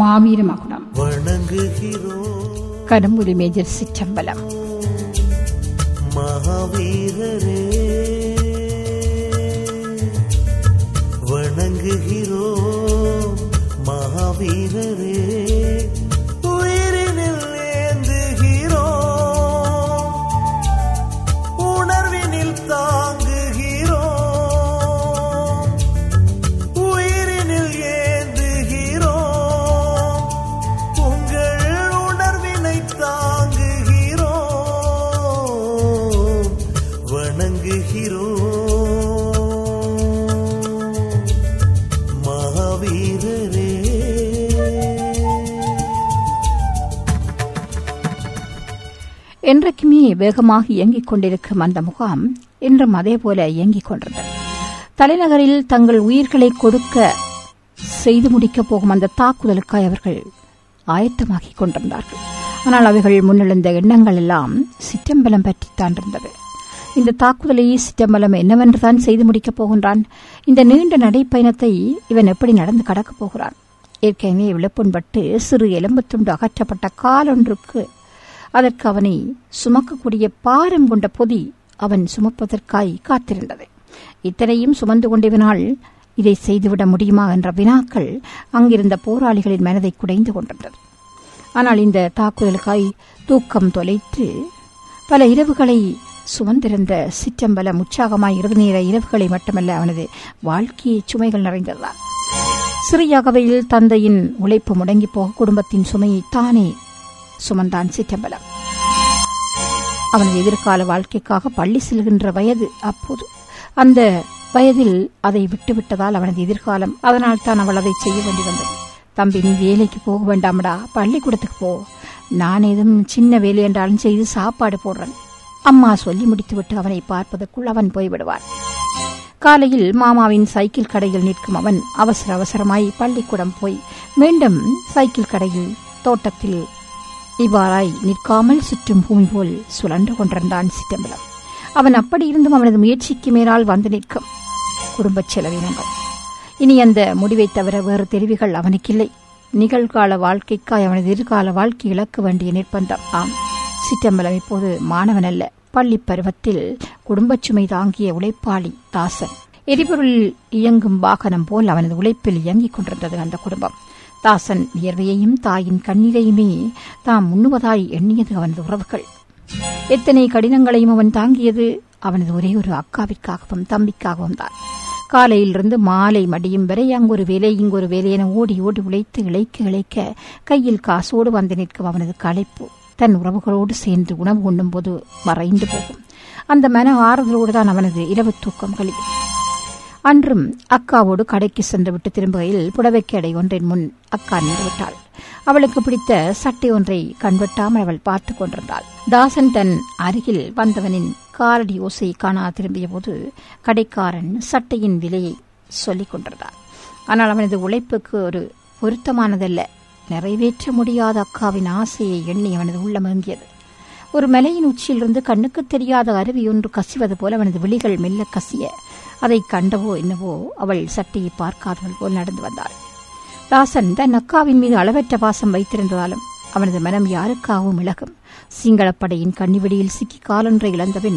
மாவீர மகுடம் வணங்குகிறோம் கரும்புலி மேஜர் சிற்றம்பலம் மகாவீரரே வணங்குகிறோம் மகாவீரரே உயிரினில் ஏந்துகிறோம் உணர்வினில் தாங்குகிறோம் உயிரினில் ஏந்துகிறோம் உங்கள் உணர்வினை தாங்குகிறோம் வணங்குகிறோம் மகாவீரரே என்றைக்குமே வேகமாக இயங்கிக் கொண்டிருக்கும் அந்த முகாம் இன்றும் அதேபோல இயங்கிக் கொண்டிருந்தது தலைநகரில் தங்கள் உயிர்களை கொடுக்க செய்து முடிக்கப் போகும் அந்த தாக்குதலுக்காய் அவர்கள் ஆயத்தமாகிக் கொண்டிருந்தார்கள் ஆனால் அவைகள் முன்னெழுந்த எண்ணங்கள் எல்லாம் சிற்றம்பலம் பற்றித்தான் இருந்தது இந்த தாக்குதலை சிற்றம்பலம் என்னவென்றுதான் செய்து முடிக்கப் போகின்றான் இந்த நீண்ட நடைப்பயணத்தை இவன் எப்படி நடந்து கடக்கப் போகிறான் ஏற்கனவே விளப்புண்பட்டு சிறு எலும்புத்துண்டு அகற்றப்பட்ட காலொன்றுக்கு அதற்கு அவனை சுமக்கக்கூடிய பாரம் கொண்ட பொதி அவன் சுமப்பதற்காய் காத்திருந்தது இத்தனையும் சுமந்து கொண்டவனால் இதை செய்துவிட முடியுமா என்ற வினாக்கள் அங்கிருந்த போராளிகளின் மனதை குடைந்து கொண்டிருந்தது ஆனால் இந்த தாக்குதலுக்காய் தூக்கம் தொலைத்து பல இரவுகளை சுமந்திருந்த சிற்றம்பலம் உற்சாகமாய் இறுதி நேர இரவுகளை மட்டுமல்ல அவனது வாழ்க்கையை சுமைகள் நிறைந்ததுதான் சிறியகவையில் தந்தையின் உழைப்பு முடங்கி போக குடும்பத்தின் சுமையை தானே சுமந்தான் சிற்றம்பலம் அவனது எதிர்கால வாழ்க்கைக்காக பள்ளி செல்கின்ற வயது அப்போது அந்த வயதில் அதை விட்டுவிட்டதால் அவனது எதிர்காலம் அதனால் தான் அவள் அதை செய்ய வேண்டி வந்தது தம்பி நீ வேலைக்கு போக வேண்டாமடா பள்ளிக்கூடத்துக்கு போ நான் ஏதும் சின்ன வேலை என்றாலும் செய்து சாப்பாடு போடுறேன் அம்மா சொல்லி முடித்துவிட்டு அவனை பார்ப்பதற்குள் அவன் போய்விடுவான் காலையில் மாமாவின் சைக்கிள் கடையில் நிற்கும் அவன் அவசர அவசரமாய் பள்ளிக்கூடம் போய் மீண்டும் சைக்கிள் கடையில் தோட்டத்தில் இவ்வாறாய் நிற்காமல் சுற்றும் பூமி போல் சுழன்று கொண்டிருந்தான் சிற்றம்பலம் அவன் அப்படி இருந்தும் அவனது முயற்சிக்கு மேலால் வந்து நிற்கும் குடும்பச் செலவினங்கள் இனி அந்த முடிவை தவிர வேறு தெரிவுகள் அவனுக்கில்லை நிகழ்கால வாழ்க்கைக்காய் அவனது எதிர்கால வாழ்க்கை இழக்க வேண்டிய நிர்பந்தம் ஆம் சிற்றம்பலம் இப்போது மாணவன் அல்ல பள்ளி பருவத்தில் குடும்பச் சுமை தாங்கிய உழைப்பாளி தாசன் எரிபொருள் இயங்கும் வாகனம் போல் அவனது உழைப்பில் இயங்கிக் கொண்டிருந்தது அந்த குடும்பம் தாசன் வியர்வையையும் தாயின் கண்ணீரையுமே தாம் உண்ணுவதாய் எண்ணியது அவனது உறவுகள் எத்தனை கடினங்களையும் அவன் தாங்கியது அவனது ஒரே ஒரு அக்காவிற்காகவும் தம்பிக்காகவும் தான் காலையிலிருந்து மாலை மடியும் வரை அங்கொரு வேலை இங்கொரு வேலை என ஓடி ஓடி உழைத்து இழைக்க இழைக்க கையில் காசோடு வந்து நிற்கும் அவனது களைப்பு தன் உறவுகளோடு சேர்ந்து உணவு உண்ணும்போது மறைந்து போகும் அந்த மன ஆறுதலோடு தான் அவனது இரவு தூக்கம் கழியும் அன்றும் அக்காவோடு கடைக்கு சென்றுவிட்டு திரும்புகையில் புடவைக்கு அடை ஒன்றின் முன் அக்கா நின்றுவிட்டாள் அவளுக்கு பிடித்த சட்டை ஒன்றை கண்வெட்டாமல் அவள் பார்த்துக் கொண்டிருந்தாள் தாசன் தன் அருகில் வந்தவனின் காலடி ஓசையை காணா திரும்பிய போது கடைக்காரன் சட்டையின் விலையை சொல்லிக் கொண்டிருந்தான் ஆனால் அவனது உழைப்புக்கு ஒரு பொருத்தமானதல்ல நிறைவேற்ற முடியாத அக்காவின் ஆசையை எண்ணி அவனது உள்ளமங்கியது ஒரு மலையின் உச்சியிலிருந்து கண்ணுக்கு தெரியாத அருவி ஒன்று கசிவது போல அவனது விழிகள் மெல்ல கசிய அதை கண்டவோ என்னவோ அவள் சட்டையை பார்க்காதவள் போல் நடந்து வந்தாள் தாசன் தன் அக்காவின் மீது அளவற்ற பாசம் வைத்திருந்ததாலும் அவனது மனம் யாருக்காகவும் இழகும் சிங்களப்படையின் கண்ணிவெடியில் சிக்கி காலொன்றை இழந்தபின்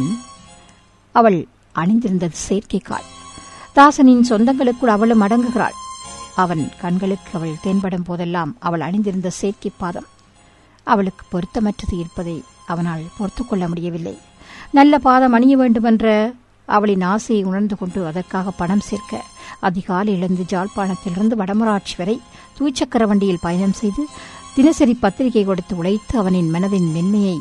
அவள் அணிந்திருந்தது செயற்கை கால் தாசனின் சொந்தங்களுக்குள் அவளும் அடங்குகிறாள் அவன் கண்களுக்கு அவள் தென்படும் போதெல்லாம் அவள் அணிந்திருந்த செயற்கை பாதம் அவளுக்கு பொருத்தமற்றது இருப்பதை அவனால் பொறுத்துக் கொள்ள முடியவில்லை நல்ல பாதம் அணிய வேண்டுமென்ற அவளின் ஆசையை உணர்ந்து கொண்டு அதற்காக பணம் சேர்க்க அதிகாலை இழந்து ஜாழ்ப்பாணத்திலிருந்து வடமராட்சி வரை தூய்ச்சக்கர வண்டியில் பயணம் செய்து தினசரி பத்திரிகை கொடுத்து உழைத்து அவனின் மனதின் மென்மையை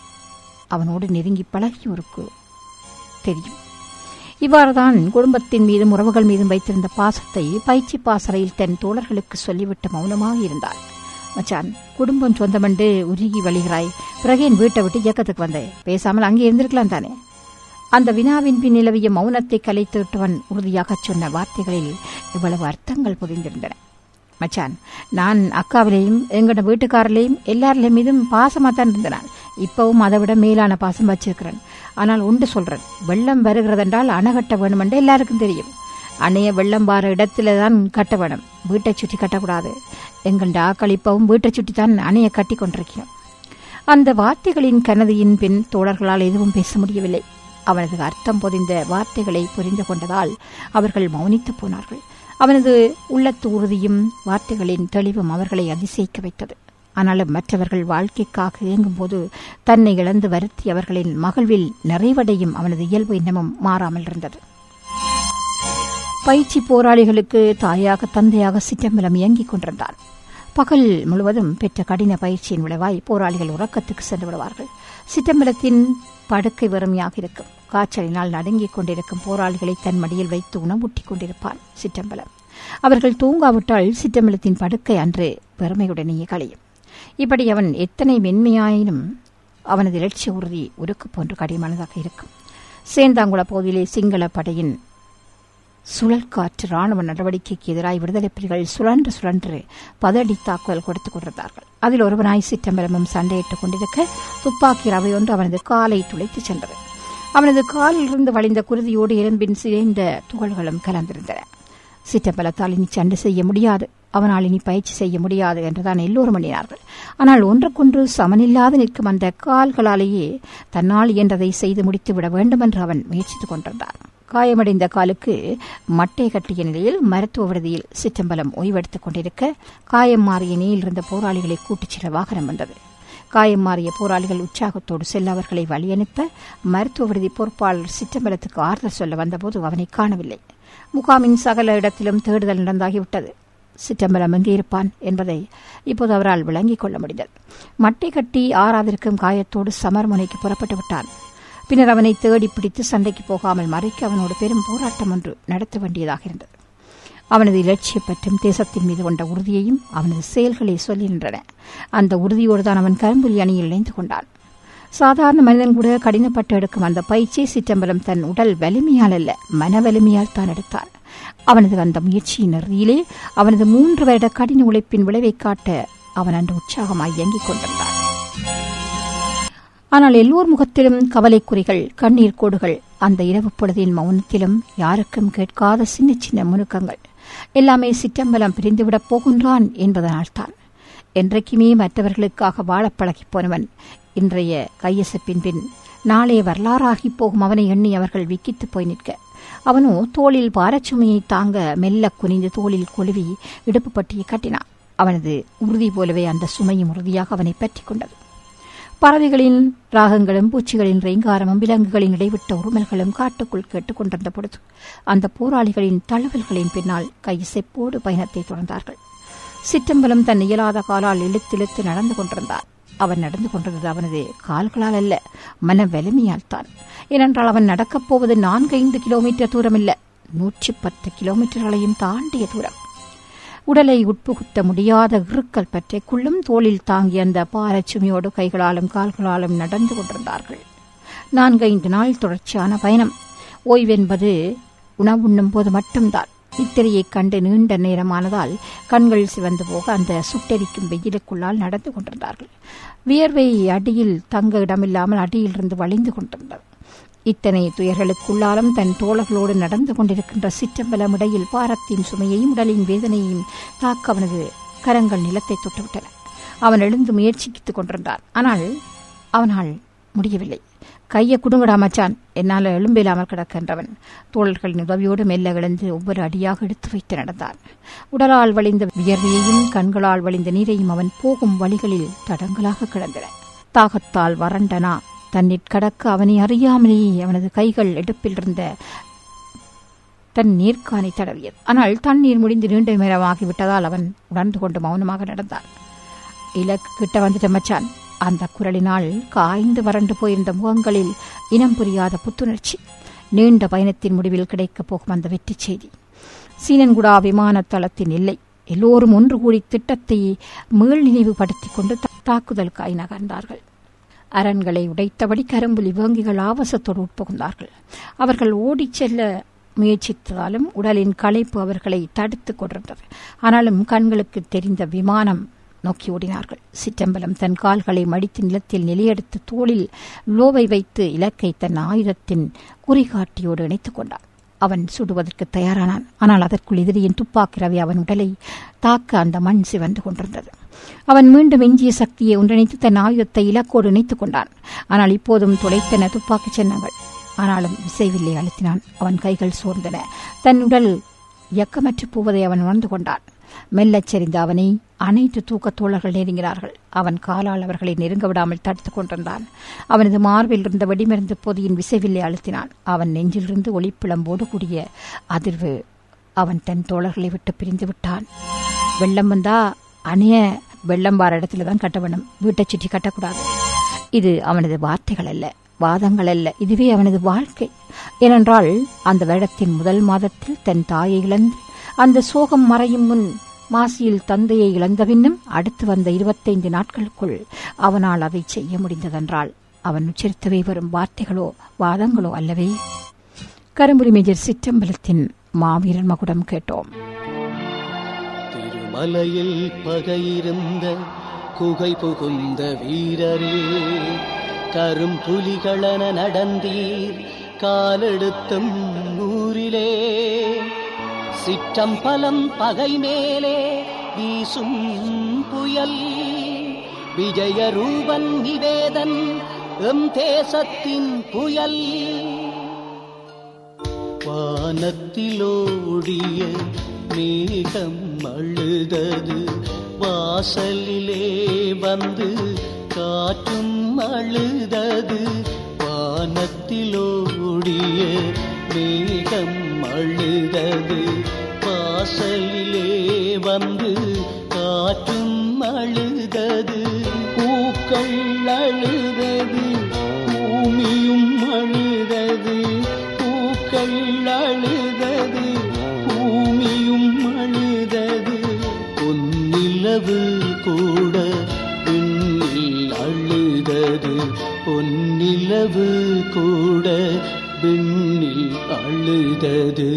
அவனோடு நெருங்கி பழகியோருக்கு தெரியும் இவ்வாறுதான் குடும்பத்தின் மீதும் உறவுகள் மீதும் வைத்திருந்த பாசத்தை பயிற்சி பாசறையில் தன் தோழர்களுக்கு சொல்லிவிட்டு மௌனமாக இருந்தாள் மச்சான் குடும்பம் சொந்தமண்டு உருகி வழிகிறாய் பிறகு என் வீட்டை விட்டு இயக்கத்துக்கு வந்தேன் பேசாமல் அங்கே இருந்திருக்கலாம் தானே அந்த வினாவின் பின் நிலவிய மௌனத்தை கலைத்து விட்டவன் உறுதியாகச் சொன்ன வார்த்தைகளில் இவ்வளவு அர்த்தங்கள் புரிந்திருந்தன மச்சான் நான் அக்காவிலையும் எங்கட வீட்டுக்காரிலையும் எல்லாரில மீதும் பாசமா தான் இருந்தேன் இப்பவும் அதை விட மேலான பாசம் வச்சிருக்கிறேன் ஆனால் உண்டு சொல்றேன் வெள்ளம் வருகிறதென்றால் அணகட்ட வேணுமென்று எல்லாருக்கும் தெரியும் அணைய வெள்ளம் பாற இடத்துல தான் கட்ட வேணும் வீட்டை சுற்றி கட்டக்கூடாது எங்கள் ஆக்கள் இப்பவும் வீட்டை சுற்றி தான் அணையை கட்டி கொண்டிருக்கிறோம் அந்த வார்த்தைகளின் கனதியின் பின் தோழர்களால் எதுவும் பேச முடியவில்லை அவனது அர்த்தம் பொதிந்த வார்த்தைகளை புரிந்து கொண்டதால் அவர்கள் மௌனித்து போனார்கள் அவனது உள்ளத்து உறுதியும் வார்த்தைகளின் தெளிவும் அவர்களை அதிசயிக்க வைத்தது ஆனாலும் மற்றவர்கள் வாழ்க்கைக்காக இயங்கும்போது தன்னை இழந்து வருத்தி அவர்களின் மகிழ்வில் நிறைவடையும் அவனது இயல்பு இன்னமும் மாறாமல் இருந்தது பயிற்சி போராளிகளுக்கு தாயாக தந்தையாக சிற்றம்பலம் இயங்கிக் கொண்டிருந்தான் பகல் முழுவதும் பெற்ற கடின பயிற்சியின் விளைவாய் போராளிகள் உறக்கத்துக்கு சென்று விடுவார்கள் சிற்றம்பலத்தின் படுக்கை வெறுமையாக இருக்கும் காய்ச்சலினால் நடுங்கிக் கொண்டிருக்கும் போராளிகளை தன் மடியில் வைத்து உணவூட்டிக் கொண்டிருப்பான் சிற்றம்பலம் அவர்கள் தூங்காவிட்டால் சிற்றம்பலத்தின் படுக்கை அன்று பெருமையுடனேயே கழியும் இப்படி அவன் எத்தனை மென்மையாயினும் அவனது இலட்சிய உறுதி உருக்கு போன்று கடினமானதாக இருக்கும் சேந்தாங்குள பகுதியிலே சிங்கள படையின் சுழற்காற்று ராணுவ நடவடிக்கைக்கு எதிராக விடுதலை புலிகள் சுழன்று சுழன்று பதடி தாக்குதல் கொடுத்துக் கொண்டிருந்தார்கள் அதில் ஒருவனாய் சிற்றம்பலமும் சண்டையிட்டுக் கொண்டிருக்க துப்பாக்கி ரவை ஒன்று அவனது காலை துளைத்துச் சென்றது அவனது காலிலிருந்து வழிந்த குருதியோடு எலும்பின் சிதைந்த துகள்களும் கலந்திருந்தன சிற்றம்பலத்தால் இனி சண்டை செய்ய முடியாது அவனால் இனி பயிற்சி செய்ய முடியாது என்றுதான் எல்லோரும் எண்ணினார்கள் ஆனால் ஒன்றுக்கொன்று சமனில்லாது நிற்கும் அந்த கால்களாலேயே தன்னால் இயன்றதை செய்து முடித்துவிட வேண்டும் என்று அவன் முயற்சித்துக் கொண்டிருந்தான் காயமடைந்த காலுக்கு மட்டை கட்டிய நிலையில் மருத்துவ விடுதியில் சிற்றம்பலம் ஓய்வெடுத்துக் கொண்டிருக்க காயம் மாறிய நிலையில் இருந்த போராளிகளை கூட்டிச் செல்ல வாகனம் வந்தது காயம் மாறிய போராளிகள் உற்சாகத்தோடு செல்ல அவர்களை வழியனுப்ப மருத்துவ விடுதி பொறுப்பாளர் சிற்றம்பலத்துக்கு ஆறுதல் சொல்ல வந்தபோது அவனை காணவில்லை முகாமின் சகல இடத்திலும் தேடுதல் நடந்தாகிவிட்டது சிற்றம்பலம் எங்கே இருப்பான் என்பதை இப்போது அவரால் விளங்கிக் கொள்ள முடிந்தது மட்டை கட்டி ஆறாவிற்கும் காயத்தோடு சமர்முனைக்கு புறப்பட்டு விட்டான் பின்னர் அவனை தேடி பிடித்து சண்டைக்கு போகாமல் மறைக்க அவனோடு பெரும் போராட்டம் ஒன்று நடத்த வேண்டியதாக இருந்தது அவனது இலட்சியம் பற்றும் தேசத்தின் மீது கொண்ட உறுதியையும் அவனது செயல்களை சொல்லுகின்றன அந்த உறுதியோடு தான் அவன் கரும்புலி அணியில் இணைந்து கொண்டான் சாதாரண மனிதன் கூட கடினப்பட்டு எடுக்கும் அந்த பயிற்சியை சிற்றம்பலம் தன் உடல் வலிமையால் அல்ல மன வலிமையால் தான் எடுத்தான் அவனது அந்த முயற்சியின் இறுதியிலே அவனது மூன்று வருட கடின உழைப்பின் விளைவை காட்ட அவன் அன்று உற்சாகமாய் இயங்கிக் கொண்டிருந்தான் ஆனால் எல்லோர் முகத்திலும் கவலைக்குறிகள் கண்ணீர் கோடுகள் அந்த இரவு பொழுதின் மௌனத்திலும் யாருக்கும் கேட்காத சின்ன சின்ன முணுக்கங்கள் எல்லாமே சிற்றம்பலம் பிரிந்துவிடப் போகின்றான் என்பதனால்தான் என்றைக்குமே மற்றவர்களுக்காக வாழப் பழகிப் போனவன் இன்றைய கையசப்பின் பின் நாளே வரலாறாகி போகும் அவனை எண்ணி அவர்கள் விக்கித்துப் போய் நிற்க அவனோ தோளில் பாரச்சுமையை தாங்க மெல்ல குனிந்து தோளில் கொழுவி இடுப்பு பட்டியை கட்டினான் அவனது உறுதி போலவே அந்த சுமையும் உறுதியாக அவனை பற்றிக் கொண்டது பறவைகளின் ராகங்களும் பூச்சிகளின் ரீங்காரமும் விலங்குகளின் இடைவிட்ட உருமல்களும் காட்டுக்குள் கேட்டுக்கொண்டிருந்த பொழுது அந்த போராளிகளின் தழுவல்களின் பின்னால் கைசெப்போடு பயணத்தை தொடர்ந்தார்கள் சிற்றம்பலம் தன் இயலாத காலால் இழுத்திழுத்து நடந்து கொண்டிருந்தார் அவன் நடந்து கொண்டிருந்தது அவனது கால்களால் அல்ல மன வலிமையால் தான் ஏனென்றால் அவன் நடக்கப் போவது நான்கைந்து கிலோமீட்டர் தூரம் இல்ல நூற்றி பத்து கிலோமீட்டர்களையும் தாண்டிய தூரம் உடலை உட்புகுத்த முடியாத இறுக்கல் பற்றி குள்ளும் தோளில் தாங்கிய அந்த பாரச்சுமையோடு கைகளாலும் கால்களாலும் நடந்து கொண்டிருந்தார்கள் நான்கைந்து நாள் தொடர்ச்சியான பயணம் ஓய்வென்பது உணவுண்ணும் போது மட்டும்தான் நித்திரையைக் கண்டு நீண்ட நேரமானதால் கண்கள் சிவந்து போக அந்த சுட்டெரிக்கும் வெயிலுக்குள்ளால் நடந்து கொண்டிருந்தார்கள் வியர்வை அடியில் தங்க இடமில்லாமல் அடியிலிருந்து வழிந்து கொண்டிருந்தது இத்தனை துயர்களுக்குள்ளாலும் தன் தோழர்களோடு நடந்து கொண்டிருக்கின்ற சிற்றம்பலம் இடையில் பாரத்தின் சுமையையும் உடலின் வேதனையையும் தாக்க அவனது கரங்கள் நிலத்தை தொட்டுவிட்டன அவன் எழுந்து முயற்சித்துக் கொண்டிருந்தான் ஆனால் அவனால் முடியவில்லை கையை குடுங்கடா மச்சான் என்னால் எழும்பில்லாமல் கிடக்கின்றவன் தோழர்களின் உதவியோடு மெல்ல எழுந்து ஒவ்வொரு அடியாக எடுத்து வைத்து நடந்தான் உடலால் வழிந்த வியர்வையையும் கண்களால் வழிந்த நீரையும் அவன் போகும் வழிகளில் தடங்களாக கிடந்தன தாகத்தால் வறண்டனா தன்னிற் கடக்க அவனை அறியாமலேயே அவனது கைகள் எடுப்பில் இருந்த தன் நீர்க்கானை தடவியது ஆனால் தண்ணீர் முடிந்து நீண்ட நேரமாகிவிட்டதால் அவன் உணர்ந்து கொண்டு மௌனமாக நடந்தான் இலக்கு கிட்ட வந்துட்ட மச்சான் அந்த குரலினால் காய்ந்து வறண்டு போயிருந்த முகங்களில் இனம் புரியாத புத்துணர்ச்சி நீண்ட பயணத்தின் முடிவில் கிடைக்கப் போகும் அந்த வெற்றி செய்தி சீனன்குடா விமான தளத்தின் எல்லை எல்லோரும் ஒன்று கூடி திட்டத்தை மீள் நினைவுபடுத்திக் கொண்டு தாக்குதலுக்காய் நகர்ந்தார்கள் அரண்களை உடைத்தபடி கரும்புலி வேங்கிகள் ஆவசத்தோடு உட்புகுந்தார்கள் அவர்கள் ஓடிச் செல்ல முயற்சித்தாலும் உடலின் களைப்பு அவர்களை தடுத்துக் கொண்டிருந்தது ஆனாலும் கண்களுக்கு தெரிந்த விமானம் நோக்கி ஓடினார்கள் சிற்றம்பலம் தன் கால்களை மடித்து நிலத்தில் நிலையெடுத்து தோளில் லோவை வைத்து இலக்கை தன் ஆயுதத்தின் குறிகாட்டியோடு இணைத்துக் கொண்டார் அவன் சுடுவதற்கு தயாரானான் ஆனால் அதற்குள் எதிரியின் துப்பாக்கி ரவி அவன் உடலை தாக்க அந்த மண் சிவந்து கொண்டிருந்தது அவன் மீண்டும் எஞ்சிய சக்தியை ஒன்றிணைத்து தன் ஆயுதத்தை இலக்கோடு இணைத்துக் கொண்டான் ஆனால் இப்போதும் துளைத்தன துப்பாக்கிச் சின்னங்கள் ஆனாலும் விசைவில்லை அழுத்தினான் அவன் கைகள் சோர்ந்தன தன் உடல் இயக்கமற்று போவதை அவன் உணர்ந்து கொண்டான் மெல்லச் சரிந்த அவனை அனைத்து தூக்கத் தோழர்கள் நெருங்கினார்கள் அவன் காலால் அவர்களை நெருங்க விடாமல் தடுத்துக் கொண்டிருந்தான் அவனது மார்பில் இருந்த வெடிமருந்து பொதியின் விசைவில்லை அழுத்தினான் அவன் நெஞ்சிலிருந்து ஒளிப்பிளம்போடு கூடிய அதிர்வு அவன் தன் தோழர்களை விட்டு பிரிந்து விட்டான் வெள்ளம் வந்தா அணைய வெள்ளம் வார இடத்துல தான் கட்ட வேணும் வீட்டை சுற்றி கட்டக்கூடாது இது அவனது வார்த்தைகள் அல்ல வாதங்கள் அல்ல இதுவே அவனது வாழ்க்கை ஏனென்றால் அந்த வருடத்தின் முதல் மாதத்தில் தன் தாயை இழந்து அந்த சோகம் மறையும் முன் மாசியில் தந்தையை இழந்த பின்னும் அடுத்து வந்த இருபத்தைந்து நாட்களுக்குள் அவனால் அதை செய்ய முடிந்ததென்றால் அவன் உச்சரித்தவை வரும் வார்த்தைகளோ வாதங்களோ அல்லவே கரும்புரி மேஜர் சிற்றம்பலத்தின் மாவீரன் மகுடம் கேட்டோம் திருமலையில் பகையிருந்த குகை புகுந்த வீரரே கரும் புலிகளன நடந்தீர் காலெடுத்தும் ஊரிலே சிற்றம்பலம் பகை மேலே வீசும் புயல் விஜயரூபன் நிவேதன் எம் தேசத்தின் புயல் வானத்திலோடிய மேகம் அழுதது வாசலிலே வந்து காற்றும் அழுதது வானத்திலோடிய மேகம் அழுதது வாசலிலே வந்து காற்றும் அழுதது பூக்கள் அழுதது பூமியும் அழுதது பூக்கள் அழுதது பூமியும் அழுதது பொன்னிலவு கூட விண்ணில் அழுதது பொன்னிலவு கூட விண்ணில் அழுதது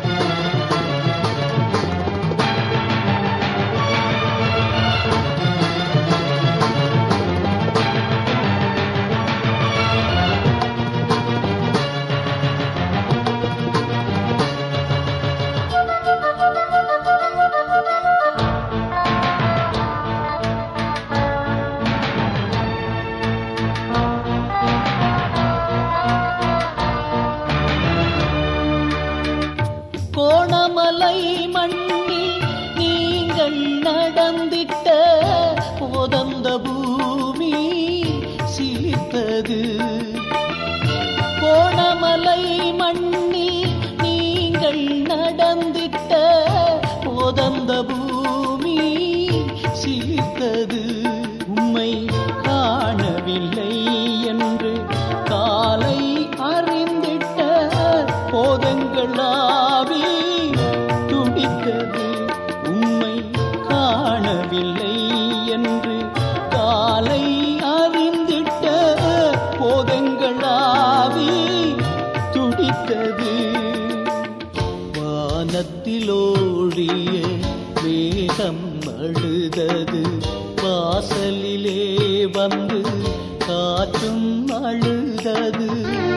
கோணமலை மண்ணில் நீங்கள் நடந்திட்ட போதந்த பூமி சிலித்தது கோணமலை மண்ணில் நீங்கள் நடந்திட்ட போதந்த பூமி சிலித்தது உம்மை காணவில்லை என்று காலை அறிந்திட்ட போதங்களாவி துடித்தது உம்மை காணவில்லை என்று காலை அறிந்திட்ட போதங்களாவி துடித்தது வானத்திலோடிய வேகம் அழுதது வாசலிலே வந்து காற்றும் அழுதது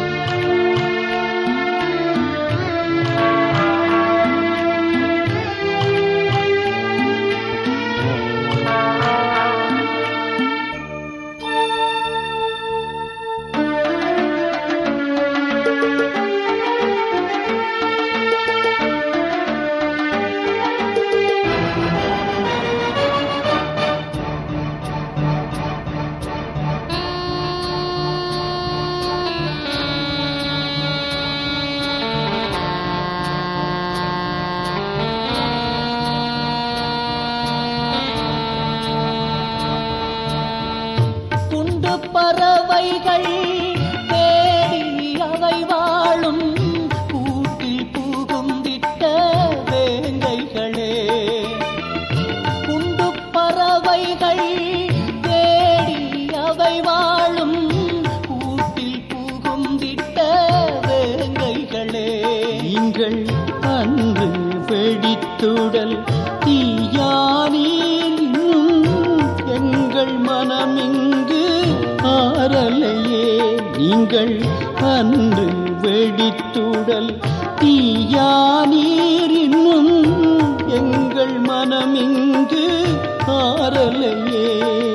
குண்டு பறவைகள் தேடி அவை வாழும் கூட்டில் புகுந்திட்ட வேங்கைகளே குண்டு பறவைகள் தேடி அவை வாழும் கூட்டில் புகுந்திட்ட வேங்கைகளே நீங்கள் அன்று வெடித்துடல் தீயானீர் இன்னும் எங்கள் மனம் இங்கு ஆரலையே நீங்கள் அன்று வெடித்துடல் தீயா நீர் இன்னும் எங்கள் மனமிங்கு ஆறலையே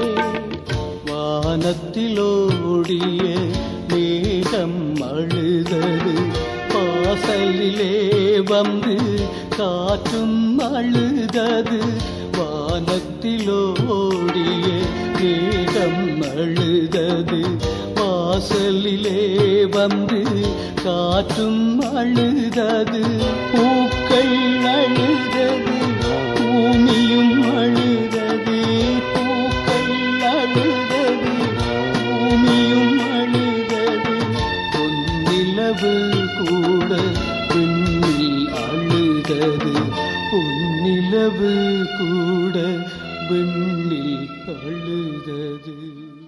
வானத்திலோடிய மேகம் அழுதது வாசலிலே வந்து காற்றும் அழுதது வானத்திலோடிய மேகம் அழுதது வாசலிலே வந்து காற்றும் அழுதது பூக்கள் அழுதது பூமியும் அழுதது பூக்கள் அழுதது பூமியும் அழுதது பொன்னிலவு கூட விண்ணில் அழுதது பொன்னிலவு கூட விண்ணில் அழுதது